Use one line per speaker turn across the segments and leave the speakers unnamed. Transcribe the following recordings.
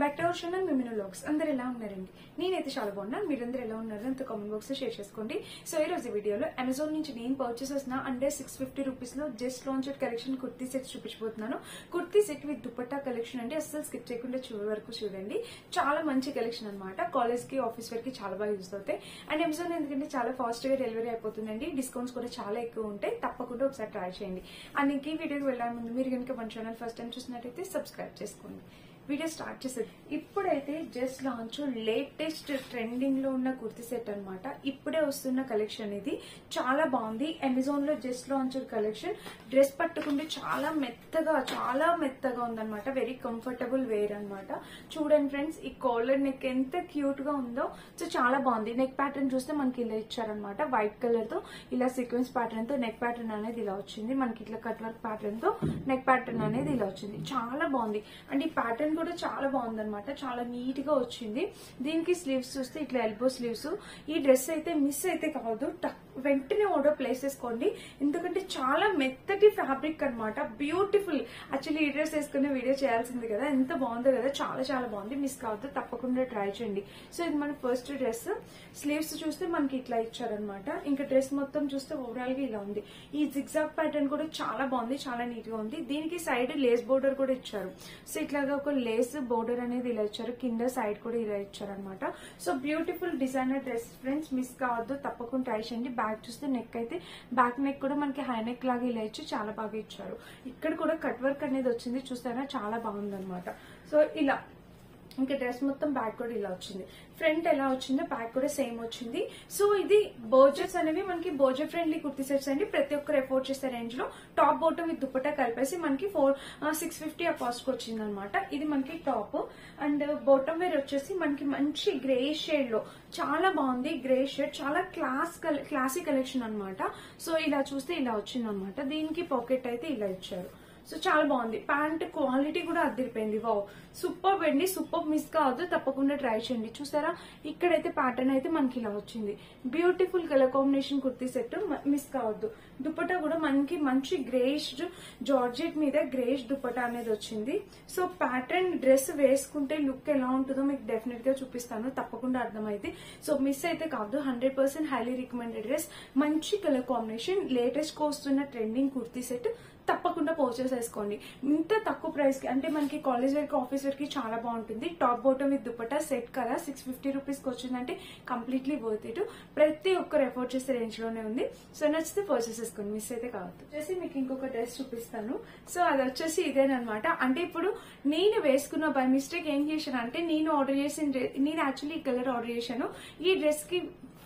back to our channel మిమినో లాగ్స్ అందరు ఎలా ఉన్నారండి నేనైతే చాలా బాగున్నాను మీరందరూ ఎలా ఉన్నారు అంత కామెంట్ బాక్స్ లో షేర్ చేసుకోండి సో ఈ రోజు వీడియోలో అమెజాన్ నుంచి నేను పర్చేస్ చేసిన అండర్ సిక్స్ ఫిఫ్టీ రూపీస్ లో just launched collection kurti sets చూపించబోతున్నాను kurti set with dupatta collection అంటే అస్సలు స్కిప్ చేయకుండా చివరి వరకు చూడండి చాలా మంచి కలెక్షన్ అనమాట కాలేజ్ కి ఆఫీస్ వరకు చాలా బాగా యూస్ అవుతాయి అండ్ అమెజాన్ ఎందుకంటే చాలా ఫాస్ట్ గా డెలివరీ అయిపోతుందండి డిస్కౌంట్స్ కూడా చాలా ఎక్కువ ఉంటాయి తప్పకుండా ఒకసారి ట్రై చేయండి అండ్ ఇంక ఈ వీడియోకి వెళ్ళే ముందు మీరు కనుక మన ఛానల్ ఫస్ట్ టైం చూసినట్టయితే సబ్స్క్రైబ్ చేసుకోండి వీడియో స్టార్ట్ చేసేది ఇప్పుడైతే జస్ట్ లాంచ్ లేటెస్ట్ ట్రెండింగ్ లో ఉన్న కుర్తి సెట్ అన్నమాట ఇప్పుడే వస్తున్న కలెక్షన్ ఇది చాలా బాగుంది అమెజాన్ లో జస్ట్ లాంచ్ కలెక్షన్ డ్రెస్ పట్టుకుంటే చాలా మెత్తగా చాలా మెత్తగా ఉందన్నమాట వెరీ కంఫర్టబుల్ వేర్ అన్నమాట చూడండి ఫ్రెండ్స్ ఈ కాలర్ నెక్ ఎంత క్యూట్ గా ఉందో సో చాలా బాగుంది నెక్ ప్యాటర్న్ చూస్తే మనకి ఇలా ఇచ్చారనమాట వైట్ కలర్ తో ఇలా సీక్వెన్స్ ప్యాటర్న్ తో నెక్ ప్యాటర్న్ అనేది ఇలా వచ్చింది మనకి ఇట్లా కట్ వర్క్ ప్యాటర్న్ తో నెక్ ప్యాటర్న్ అనేది ఇలా వచ్చింది చాలా బాగుంది అండ్ ఈ ప్యాటర్న్ కూడా చాలా బాగుంది అనమాట చాలా నీట్ గా వచ్చింది దీనికి స్లీవ్స్ చూస్తే ఇట్లా ఎల్బో స్లీవ్స్ ఈ డ్రెస్ అయితే మిస్ అయితే కాదు టక్ వెంటనే ఆర్డర్ ప్లేస్ చేసుకోండి ఎందుకంటే చాలా మెత్తటి ఫ్యాబ్రిక్ అన్నమాట బ్యూటిఫుల్ యాక్చువల్లీ ఈ డ్రెస్ వేసుకునే వీడియో చేయాల్సింది కదా ఎంత బాగుందో కదా చాలా చాలా బాగుంది మిస్ కావద్దు తప్పకుండా ట్రై చేయండి సో ఇది మన ఫస్ట్ డ్రెస్ స్లీవ్స్ చూస్తే మనకి ఇట్లా ఇచ్చారనమాట ఇంకా డ్రెస్ మొత్తం చూస్తే ఓవరాల్ గా ఇలా ఉంది ఈ జిగ్జాగ్ ప్యాటర్న్ కూడా చాలా బాగుంది చాలా నీట్ గా ఉంది దీనికి సైడ్ లేస్ బోర్డర్ కూడా ఇచ్చారు సో ఇట్లాగా ఒక లేస్ బోర్డర్ అనేది ఇలా ఇచ్చారు కింద సైడ్ కూడా ఇలా ఇచ్చారు అనమాట so beautiful designer dress friends miss కావద్దు తప్పకుండా ట్రై చేయండి బ్యాక్ చూస్తే నెక్ అయితే బ్యాక్ నెక్ కూడా మనకి హై నెక్ లాగా ఇలా ఇచ్చి చాలా బాగా ఇచ్చారు ఇక్కడ కూడా కట్ వర్క్ అనేది వచ్చింది చూస్తారా చాలా బాగుంది సో ఇలా ఇంకా డ్రెస్ మొత్తం బ్యాక్ కూడా ఇలా వచ్చింది ఫ్రంట్ ఎలా వచ్చిందో బ్యాక్ కూడా సేమ్ వచ్చింది సో ఇది బోర్జెస్ అనేవి మనకి బోర్జర్ ఫ్రెండ్లీ కుర్తీ సెట్స్ అండి ప్రతి ఒక్కరు ఎఫోర్డ్ చేసే రేంజ్ లో టాప్ బాటమ్ విత్ దుపట్టా కలిపేసి మనకి ఫోర్ సిక్స్ ఫిఫ్టీ ఆ కాస్ట్ కి వచ్చింది అనమాట ఇది మనకి టాప్ అండ్ బాటమ్ వేర్ వచ్చేసి మనకి మంచి గ్రే షేడ్ లో చాలా బాగుంది గ్రే షేడ్ చాలా క్లాస్ క్లాసీ కలెక్షన్ అన్నమాట సో ఇలా చూస్తే ఇలా వచ్చింది అనమాట దీనికి పాకెట్ అయితే ఇలా ఇచ్చారు సో చాలా బాగుంది ప్యాంట్ క్వాలిటీ కూడా అద్దరిపోయింది వావ్ సూపర్ అండి సూపర్ మిస్ కావద్దు తప్పకుండా ట్రై చేయండి చూసారా ఇక్కడైతే ప్యాటర్న్ అయితే మనకి ఇలా వచ్చింది beautiful colour combination kurti set miss కావద్దు దుపట్టా కూడా మనకి మంచి గ్రేష్ జార్జెట్ మీద గ్రేష్ దుపట్టా అనేది వచ్చింది సో ప్యాటర్న్ డ్రెస్ వేసుకుంటే లుక్ ఎలా ఉంటుందో మీకు డెఫినెట్ గా చూపిస్తాను తప్పకుండా అర్థమైంది సో మిస్ అయితే కాదు hundred percent highly recommended dress మంచి కలర్ కాంబినేషన్ లేటెస్ట్ గా వస్తున్న ట్రెండింగ్ కుర్తీ సెట్ తప్పకుండా పర్చేస్ చేసుకోండి ఇంత తక్కువ ప్రైస్ కి అంటే మనకి కాలేజ్ వరకు ఆఫీస్ వరకు చాలా బాగుంటుంది top bottom with dupatta set కదా సిక్స్ ఫిఫ్టీ రూపీస్ కి వచ్చిందంటే కంప్లీట్లీ వర్త్ ఇట్ ప్రతి ఒక్కరు ఎఫోర్డ్ చేసే రేంజ్ లోనే ఉంది సో నచ్చితే పర్చేస్ చేసుకోండి మిస్ అయితే కావద్దు వచ్చేసి మీకు ఇంకొక డ్రెస్ చూపిస్తాను సో అది వచ్చేసి ఇదేనమాట అంటే ఇప్పుడు నేను వేసుకున్న బై మిస్టేక్ ఏం చేశాను అంటే నేను ఆర్డర్ చేసిన డ్రె- నేను యాక్చువల్లీ ఈ కలర్ ఆర్డర్ చేశాను ఈ డ్రెస్ కి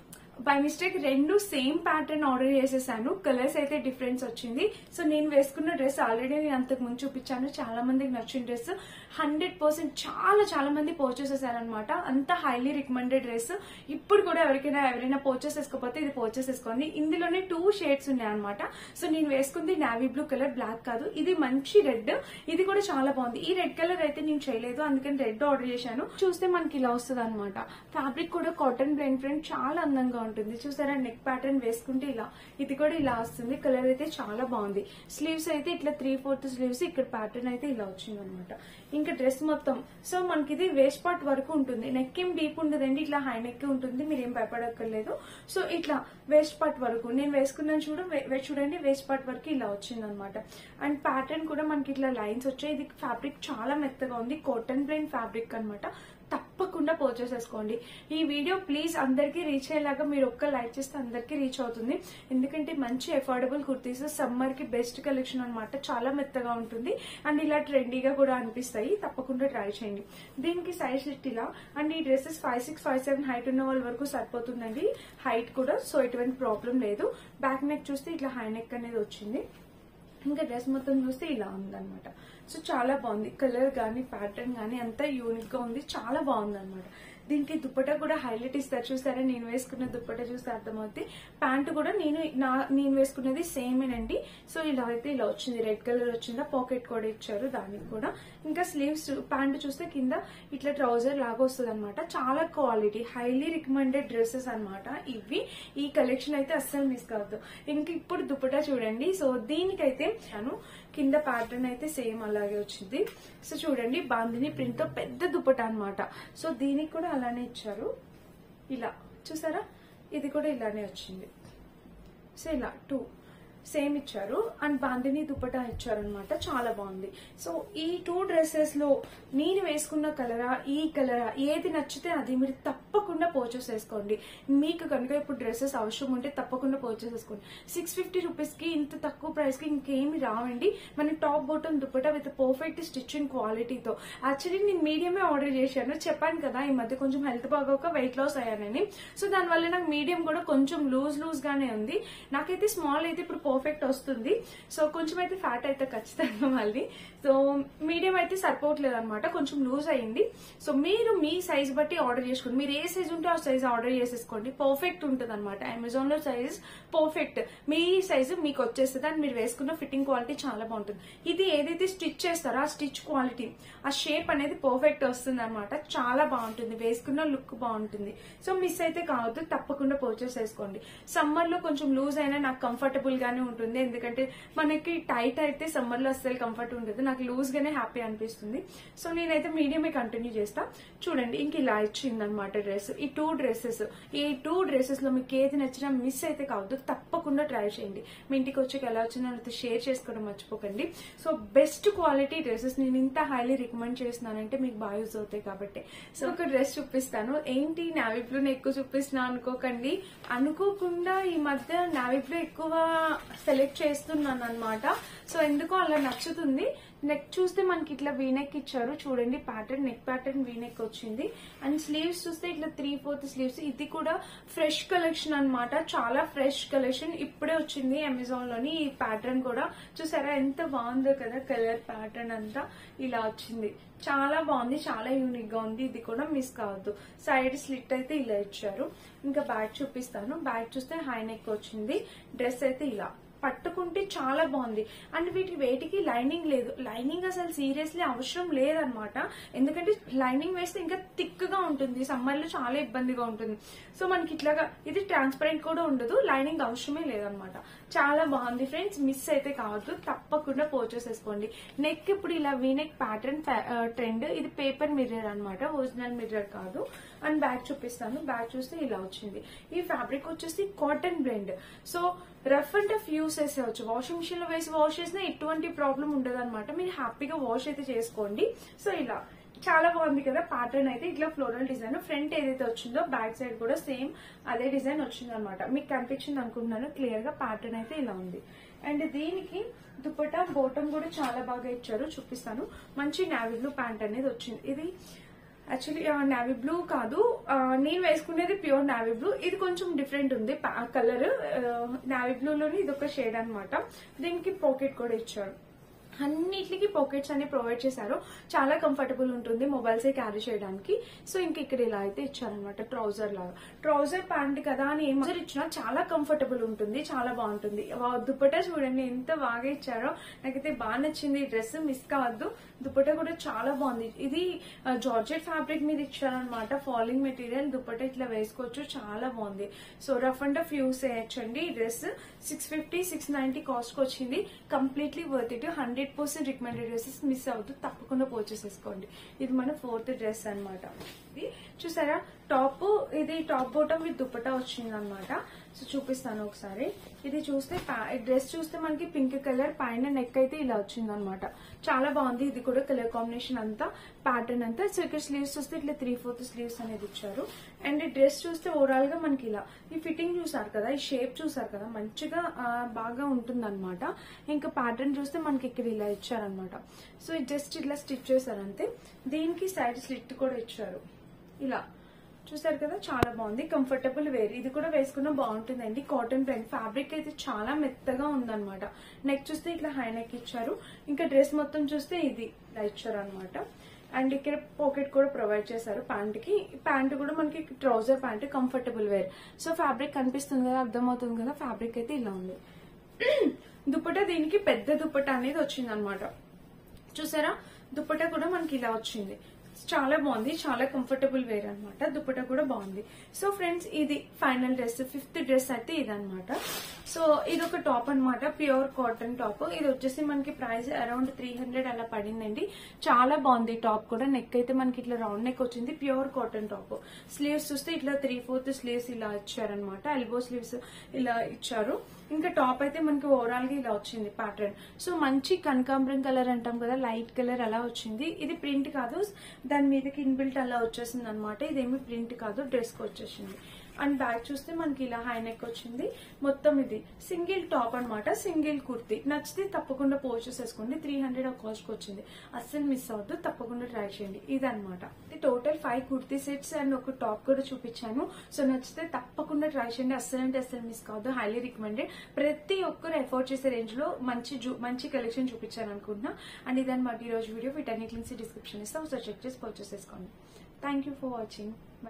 బై మిస్టేక్ రెండు సేమ్ ప్యాటర్న్ ఆర్డర్ చేసేసాను కలర్స్ అయితే డిఫరెన్స్ వచ్చింది సో నేను వేసుకున్న డ్రెస్ ఆల్రెడీ నేను అంతకు ముందు చూపించాను చాలా మందికి నచ్చిన డ్రెస్ హండ్రెడ్ పర్సెంట్ చాలా చాలా మంది పర్చేస్ చేశారనమాట అంత హైలీ రికమెండెడ్ డ్రెస్ ఇప్పుడు కూడా ఎవరికైనా ఎవరైనా పర్చేస్ చేసుకోకపోతే ఇది పర్చేస్ చేసుకోండి ఇందులోనే టూ షేడ్స్ ఉన్నాయి అనమాట సో నేను వేసుకుంది నావీ బ్లూ కలర్ బ్లాక్ కాదు ఇది మంచి రెడ్ ఇది కూడా చాలా బాగుంది ఈ రెడ్ కలర్ అయితే నేను చేయలేదు అందుకని రెడ్ ఆర్డర్ చేశాను చూస్తే మనకి ఇలా వస్తుంది అనమాట ఫ్యాబ్రిక్ కూడా కాటన్ బ్లెండ్ ఫ్రెండ్ చాలా అందంగా ఉంటుంది చూసారా నెక్ ప్యాటర్న్ వేసుకుంటే ఇలా ఇది కూడా ఇలా వస్తుంది కలర్ అయితే చాలా బాగుంది స్లీవ్స్ అయితే ఇట్లా త్రీ ఫోర్త్ స్లీవ్స్ ఇక్కడ ప్యాటర్న్ అయితే ఇలా వచ్చింది అనమాట ఇంకా డ్రెస్ మొత్తం సో మనకి ఇది వేస్ట్ పార్ట్ వరకు ఉంటుంది నెక్ ఏం డీప్ ఉండదండి ఇట్లా హై నెక్ ఉంటుంది మీరు ఏం భయపడక్కర్లేదు సో ఇట్లా వేస్ట్ పార్ట్ వరకు నేను వేసుకున్నాను చూడ వే- చూడండి వేస్ట్ పార్ట్ వరకు ఇలా వచ్చింది అనమాట అండ్ ప్యాటర్న్ కూడా మనకి ఇట్లా లైన్స్ వచ్చాయి ఇది ఫ్యాబ్రిక్ చాలా మెత్తగా ఉంది కాటన్ ప్లెయిన్ ఫ్యాబ్రిక్ అన్నమాట తప్పకుండా పర్చేస్ చేసుకోండి ఈ వీడియో ప్లీజ్ అందరికీ రీచ్ అయ్యేలాగా మీరు ఒక్క లైక్ చేస్తే అందరికీ రీచ్ అవుతుంది ఎందుకంటే మంచి అఫోర్డబుల్ కుర్తీస్ సమ్మర్ కి బెస్ట్ కలెక్షన్ అన్నమాట చాలా మెత్తగా ఉంటుంది అండ్ ఇలా ట్రెండీగా కూడా అనిపిస్తాయి తప్పకుండా ట్రై చేయండి దీనికి సైజ్ సెట్ ఇలా అండ్ ఈ dresses five six five seven height ఉన్న వాళ్ళ వరకు సరిపోతుందండి హైట్ కూడా సో ఎటువంటి ప్రాబ్లం లేదు బ్యాక్ నెక్ చూస్తే ఇట్లా హై నెక్ అనేది వచ్చింది ఇంకా డ్రెస్ మొత్తం చూస్తే ఇలా ఉందన్నమాట సో చాలా బాగుంది కలర్ కానీ ప్యాటర్న్ కానీ అంతా యూనిక్ గా ఉంది చాలా బాగుంది అనమాట దీనికి దుప్పట కూడా హైలైట్ ఇస్తారు చూసారా నేను వేసుకున్న దుప్పట చూస్తే అర్థమవుతుంది ప్యాంట్ కూడా నేను నా నేను వేసుకున్నది సేమేనండి సో ఇలా అయితే ఇలా వచ్చింది రెడ్ కలర్ వచ్చిందా పాకెట్ కూడా ఇచ్చారు దానికి కూడా ఇంకా స్లీవ్స్ ప్యాంట్ చూస్తే కింద ఇట్లా ట్రౌజర్ లాగా వస్తుంది అనమాట చాలా క్వాలిటీ హైలీ రికమెండెడ్ డ్రెస్సెస్ అన్నమాట ఇవి ఈ కలెక్షన్ అయితే అస్సలు మిస్ కావద్దు ఇంక ఇప్పుడు దుప్పటా చూడండి సో దీనికైతే నేను కింద ప్యాటర్న్ అయితే సేమ్ అలాగే వచ్చింది సో చూడండి బాందిని ప్రింట్ తో పెద్ద దుప్పట అన్నమాట సో దీనికి కూడా అలానే ఇచ్చారు ఇలా చూసారా ఇది కూడా ఇలానే వచ్చింది సో ఇలా టూ సేమ్ ఇచ్చారు అండ్ బాందిని దుపటా ఇచ్చారు అనమాట చాలా బాగుంది సో ఈ టూ డ్రెస్సెస్ లో నేను వేసుకున్న కలరా ఈ కలరా ఏది నచ్చితే అది మీరు తప్పకుండా పర్చేస్ చేసుకోండి మీకు కనుక ఇప్పుడు డ్రెస్సెస్ అవసరం ఉంటే తప్పకుండా పర్చేస్ చేసుకోండి సిక్స్ ఫిఫ్టీ రూపీస్ కి ఇంత తక్కువ ప్రైస్ కి ఇంకేమి రావండి మన top bottom dupatta with perfect stitching క్వాలిటీతో యాక్చువల్లీ నేను మీడియమే ఆర్డర్ చేశాను చెప్పాను కదా ఈ మధ్య కొంచెం హెల్త్ బాగోక వెయిట్ లాస్ అయ్యానని సో దానివల్ల నాకు మీడియం కూడా కొంచెం లూజ్ లూజ్ గానే ఉంది నాకైతే స్మాల్ అయితే ఇప్పుడు పర్ఫెక్ట్ వస్తుంది సో కొంచెం అయితే ఫ్యాట్ అయితే ఖచ్చితంగా మళ్ళీ సో మీడియం అయితే సరిపోవట్లేదు అనమాట కొంచెం లూజ్ అయింది సో మీరు మీ సైజ్ బట్టి ఆర్డర్ చేసుకోండి మీరు ఏ సైజ్ ఉంటే ఆ సైజ్ ఆర్డర్ చేసేసుకోండి పర్ఫెక్ట్ ఉంటుంది అనమాట అమెజాన్ లో సైజ్ పర్ఫెక్ట్ మీ సైజ్ మీకు వచ్చేస్తుంది అండ్ మీరు వేసుకున్న ఫిట్టింగ్ క్వాలిటీ చాలా బాగుంటుంది ఇది ఏదైతే స్టిచ్ చేస్తారో ఆ స్టిచ్ క్వాలిటీ ఆ షేప్ అనేది పర్ఫెక్ట్ వస్తుంది అనమాట చాలా బాగుంటుంది వేసుకున్న లుక్ బాగుంటుంది సో మిస్ అయితే కావద్దు తప్పకుండా పర్చేస్ చేసుకోండి సమ్మర్ లో కొంచెం లూజ్ అయినా నాకు కంఫర్టబుల్ గానే ఉంటుంది ఎందుకంటే మనకి టైట్ అయితే సమ్మర్ లో అస్సలు కంఫర్ట్ ఉంటుంది నాకు లూజ్ గానే హ్యాపీ అనిపిస్తుంది సో నేనైతే మీడియమే కంటిన్యూ చేస్తా చూడండి ఇంక ఇలా ఇచ్చింది అనమాట డ్రెస్ ఈ టూ డ్రెస్సెస్ ఈ టూ డ్రెస్సెస్ లో మీకు ఏది నచ్చినా మిస్ అయితే కావద్దు తప్పకుండా ట్రై చేయండి మీ ఇంటికి వచ్చాక ఎలా వచ్చిందో నాతో షేర్ చేసుకోవడం మర్చిపోకండి సో బెస్ట్ క్వాలిటీ డ్రెస్సెస్ నేను ఇంత హైలీ రికమెండ్ చేస్తున్నానంటే మీకు బాగా యూజ్ అవుతాయి కాబట్టి సో ఒక డ్రెస్ చూపిస్తాను ఏంటి నావీ బ్లూ ఎక్కువ చూపిస్తున్నా అనుకోకండి అనుకోకుండా ఈ మధ్య నావీ బ్లూ ఎక్కువ సెలెక్ట్ చేస్తున్నాను అనమాట సో ఎందుకో అలా నచ్చుతుంది నెక్ చూస్తే మనకి ఇట్లా వీనెక్ ఇచ్చారు చూడండి ప్యాటర్న్ నెక్ ప్యాటర్న్ వీనెక్ వచ్చింది అండ్ స్లీవ్స్ చూస్తే ఇట్లా త్రీ ఫోర్త్ స్లీవ్స్ ఇది కూడా ఫ్రెష్ కలెక్షన్ అన్నమాట చాలా ఫ్రెష్ కలెక్షన్ ఇప్పుడే వచ్చింది అమెజాన్ లోని ఈ ప్యాటర్న్ కూడా చూసారా ఎంత బాగుందో కదా కలర్ ప్యాటర్న్ అంతా ఇలా వచ్చింది చాలా బాగుంది చాలా యూనిక్ గా ఉంది ఇది కూడా మిస్ కావద్దు సైడ్ స్లిట్ అయితే ఇలా ఇచ్చారు ఇంకా బ్యాగ్ చూపిస్తాను బ్యాగ్ చూస్తే హై నెక్ వచ్చింది డ్రెస్ అయితే ఇలా పట్టుకుంటే చాలా బాగుంది అండ్ వీటి వేటికి లైనింగ్ లేదు లైనింగ్ అసలు సీరియస్లీ అవసరం లేదనమాట ఎందుకంటే లైనింగ్ వేస్తే ఇంకా థిక్ గా ఉంటుంది సమ్మర్ లో చాలా ఇబ్బందిగా ఉంటుంది సో మనకి ఇట్లాగా ఇది ట్రాన్స్పరెంట్ కూడా ఉండదు లైనింగ్ అవసరమే లేదనమాట చాలా బాగుంది ఫ్రెండ్స్ మిస్ అయితే కావద్దు తప్పకుండా పర్చేస్ చేసుకోండి నెక్ ఇప్పుడు ఇలా వీనెక్ ప్యాటర్న్ ట్రెండ్ ఇది పేపర్ మిర్రర్ అన్నమాట ఒరిజినల్ మిర్రర్ కాదు అండ్ బ్యాగ్ చూపిస్తాను బ్యాగ్ చూస్తే ఇలా వచ్చింది ఈ ఫ్యాబ్రిక్ వచ్చేసి cotton blend so rough and tough use చేసేవచ్చు వాషింగ్ మిషన్ లో వేసి వాష్ చేసినా ఎటువంటి ప్రాబ్లం ఉండదు అనమాట మీరు హ్యాపీగా వాష్ అయితే చేసుకోండి సో ఇలా చాలా బాగుంది కదా ప్యాటర్న్ అయితే ఇట్లా ఫ్లోరల్ డిజైన్ ఫ్రంట్ ఏదైతే వచ్చిందో బ్యాక్ సైడ్ కూడా సేమ్ అదే డిజైన్ వచ్చింది అనమాట మీకు కనిపించింది అనుకుంటున్నాను క్లియర్ గా ప్యాటర్న్ అయితే ఇలా ఉంది అండ్ దీనికి దుపట్టా బోటం కూడా చాలా బాగా ఇచ్చారు చూపిస్తాను మంచి నావీ బ్లూ ప్యాంట్ అనేది వచ్చింది ఇది యాక్చువల్లీ నావీ బ్లూ కాదు ఆ, నేను వేసుకునేది ప్యూర్ నావీ బ్లూ ఇది కొంచెం డిఫరెంట్ ఉంది కలర్ నావీ బ్లూలోని ఇది ఒక షేడ్ అన్నమాట దీనికి పాకెట్ కూడా ఇచ్చారు అన్నిటికి పాకెట్స్ అన్ని ప్రొవైడ్ చేశారు చాలా కంఫర్టబుల్ ఉంటుంది మొబైల్స్ క్యారీ చేయడానికి సో ఇంక ఇక్కడ ఇలా అయితే ఇచ్చారనమాట ట్రౌజర్ లాగా ట్రౌజర్ ప్యాంట్ కదా అని ఏం ఇచ్చినా చాలా కంఫర్టబుల్ ఉంటుంది చాలా బాగుంటుంది వా- దుపట్టా చూడండి ఎంత బాగా ఇచ్చారో నాకైతే బాగా నచ్చింది ఈ డ్రెస్ మిస్ కావద్దు దుపట్టా కూడా చాలా బాగుంది ఇది జార్జెట్ ఫ్యాబ్రిక్ మీద ఇచ్చారనమాట ఫాలింగ్ మెటీరియల్ దుపట్టా ఇట్లా వేసుకోవచ్చు చాలా బాగుంది so rough and tough use చేయొచ్చండి ఈ dress six fifty six ninety cost వచ్చింది completely worth it hundred percent recommended dresses miss అవుతూ తప్పకుండా పర్చేస్ చేసుకోండి ఇది మన ఫోర్త్ డ్రెస్ అన్నమాట ఇది చూసారా టాప్ ఇది టాప్ బాటమ్ విత్ దుపట్టా వచ్చింది అనమాట సో చూపిస్తాను ఒకసారి ఇది చూస్తే డ్రెస్ చూస్తే మనకి పింక్ కలర్ పైన నెక్ అయితే ఇలా వచ్చింది అనమాట చాలా బాగుంది ఇది కూడా కలర్ కాంబినేషన్ అంతా ప్యాటర్న్ అంతా సో ఇక్కడ స్లీవ్స్ చూస్తే ఇట్లా త్రీ ఫోర్త్ స్లీవ్స్ అనేది ఇచ్చారు అండ్ ఈ డ్రెస్ చూస్తే ఓవరాల్ గా మనకి ఇలా ఈ ఫిట్టింగ్ చూసారు కదా ఈ షేప్ చూసారు కదా మంచిగా ఆ, బాగా ఉంటుంది అనమాట ఇంకా ప్యాటర్న్ చూస్తే మనకి ఇక్కడ ఇలా ఇచ్చారనమాట సో ఇది జస్ట్ ఇట్లా స్టిచ్ చేశారు అంతే దీనికి సైడ్ స్లిట్ కూడా ఇచ్చారు ఇలా చూసారు కదా చాలా బాగుంది కంఫర్టబుల్ వేర్ ఇది కూడా వేసుకున్న బాగుంటుందండి కాటన్ ప్యాంట్ ఫ్యాబ్రిక్ అయితే చాలా మెత్తగా ఉందన్నమాట నెక్ చూస్తే ఇట్లా హై నెక్ ఇచ్చారు ఇంకా డ్రెస్ మొత్తం చూస్తే ఇది ఇలా ఇచ్చారు అనమాట అండ్ ఇక్కడ పాకెట్ కూడా ప్రొవైడ్ చేశారు ప్యాంట్ కి ప్యాంట్ కూడా మనకి trouser pant comfortable wear so fabric కనిపిస్తుంది కదా అర్థమవుతుంది కదా ఫ్యాబ్రిక్ అయితే ఇలా ఉంది దుప్పట దీనికి పెద్ద దుప్పట అనేది వచ్చింది అనమాట చూసారా దుప్పట కూడా మనకి ఇలా వచ్చింది చాలా బాగుంది చాలా కంఫర్టబుల్ వేర్ అన్నమాట దుప్పట కూడా బాగుంది సో ఫ్రెండ్స్ ఇది ఫైనల్ డ్రెస్ ఫిఫ్త్ డ్రెస్ అయితే ఇదన్నమాట సో ఇది ఒక టాప్ అన్నమాట ప్యూర్ కాటన్ టాప్ ఇది వచ్చేసి మనకి ప్రైస్ అరౌండ్ త్రీ హండ్రెడ్ అలా పడిందండి చాలా బాగుంది టాప్ కూడా నెక్ అయితే మనకి ఇట్లా రౌండ్ నెక్ వచ్చింది ప్యూర్ కాటన్ టాప్ స్లీవ్స్ చూస్తే ఇట్లా త్రీ ఫోర్త్ స్లీవ్స్ ఇలా ఇచ్చారనమాట ఎల్బో స్లీవ్స్ ఇలా ఇచ్చారు ఇంకా టాప్ అయితే మనకి ఓవరాల్ గా ఇలా వచ్చింది ప్యాటర్న్ సో మంచి కనకాంబరం కలర్ అంటాం కదా లైట్ కలర్ అలా వచ్చింది ఇది ప్రింట్ కాదు దాని మీదకి ఇన్బిల్ట్ అలా వచ్చేసింది అనమాట ఇదేమి ప్రింట్ కాదు డ్రెస్ కి వచ్చేసింది అండ్ బ్యాక్ చూస్తే మనకి ఇలా హై నెక్ వచ్చింది మొత్తం ఇది సింగిల్ టాప్ అన్నమాట సింగిల్ కుర్తి నచ్చితే తప్పకుండా పోస్ట్ చేసుకోండి త్రీ హండ్రెడ్ ఆ కాస్ట్ కి వచ్చింది అస్సలు మిస్ అవద్దు తప్పకుండా ట్రై చేయండి ఇదన్నమాట ఇది total five kurti sets and ఒక టాప్ కూడా చూపించాను సో నచ్చితే తప్పకుండా ట్రై చేయండి అస్సలు అంటే అస్సలు మిస్ కావద్దు హైలీ రికమెండెడ్ ప్రతి ఒక్కరు ఎఫోర్డ్ చేసే రేంజ్ లో మంచి జూ- మంచి కలెక్షన్ చూపించాను అనుకుంటున్నా అండ్ ఇదన్నమాట ఈ రోజు వీడియో వీటన్నిటి లింక్స్ డిస్క్రిప్షన్ ఇస్తాం సో చెక్ చేసి పర్చేస్ చేసుకోండి థ్యాంక్ యూ ఫర్ వాచింగ్